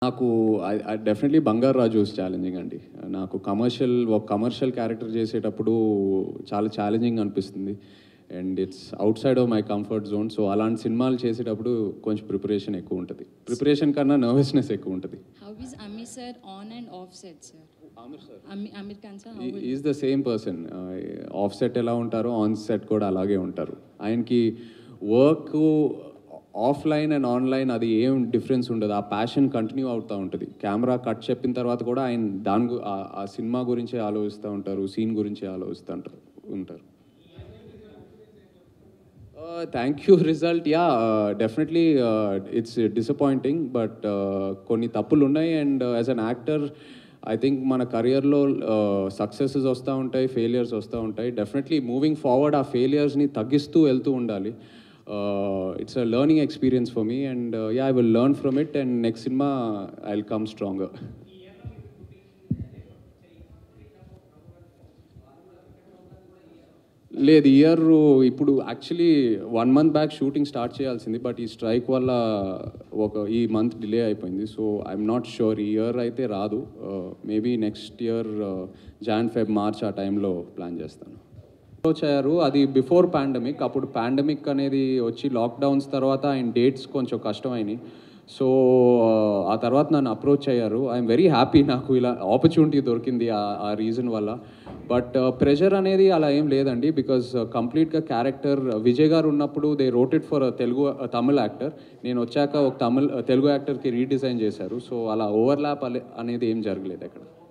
నాకు డెఫినెట్లీ బంగారు రాజు ఛాలెంజింగ్ అండి నాకు కమర్షియల్ ఒక కమర్షియల్ క్యారెక్టర్ చేసేటప్పుడు చాలా ఛాలెంజింగ్ అనిపిస్తుంది and it's outside of my comfort zone so అలాంటి సినిమాలు చేసేటప్పుడు కొంచెం ప్రిపరేషన్ ఎక్కువ ఉంటుంది ప్రిపరేషన్ కన్నా నర్వస్నెస్ ఎక్కువ ఉంటుంది How is Amir sir on and off set, sir? Amir, Amir Khan sir, how will is the same person off set ఎలా ఉంటారో ఆన్ సెట్ కూడా అలాగే ఉంటారు ఆయనకి వర్క్ ఆఫ్లైన్ అండ్ ఆన్లైన్ అది ఏం డిఫరెన్స్ ఉండదు ఆ ప్యాషన్ కంటిన్యూ అవుతూ ఉంటుంది కెమెరా కట్ చెప్పిన తర్వాత కూడా ఆయన దాని గు- ఆ- ఆ సినిమా గురించే ఆలోచిస్తూ ఉంటారు సీన్ గురించే ఆలోచిస్తూ ఉంటారు ఉంటారు thank you result ya definitely it's disappointing but కొన్ని తప్పులు ఉన్నాయి and as an actor I think మన కెరియర్లో సక్సెసెస్ వస్తూ ఉంటాయి ఫెయిలియర్స్ వస్తూ ఉంటాయి డెఫినెట్లీ మూవింగ్ ఫార్వర్డ్ ఆ ఫెయిలియర్స్ని తగ్గిస్తూ వెళ్తూ ఉండాలి it's a learning experience for me and ya I will learn from it and next cinema I will come stronger లేదు ఇయర్ ఇప్పుడు actually one month back shooting start చేయాల్సింది but ఈ strike వల్ల ఒక ఈ మంత్ డిలే అయిపోయింది so I'm not sure ఈ year అయితే రాదు maybe next year Jan Feb March ఆ టైంలో ప్లాన్ చేస్తాను అప్రోచ్ అయ్యారు అది బిఫోర్ పాండమిక్ అప్పుడు పాండమిక్ అనేది వచ్చి లాక్డౌన్స్ తర్వాత ఆయన డేట్స్ కొంచెం కష్టమైనాయి సో ఆ తర్వాత నన్ను అప్రోచ్ అయ్యారు ఐఎమ్ వెరీ హ్యాపీ నాకు ఇలా ఆపర్చునిటీ దొరికింది ఆ- ఆ రీజన్ వల్ల బట్ ప్రెషర్ అనేది అలా ఏం లేదండి బికాజ్ కంప్లీట్గా క్యారెక్టర్ విజయ్ గారు ఉన్నప్పుడు they wrote it for Telugu Tamil actor నేను వచ్చాక ఒక తమిళ్ తెలుగు యాక్టర్కి రీడిజైన్ చేశారు సో అలా ఓవర్లాప్ అనేది ఏం జరగలేదు అక్కడ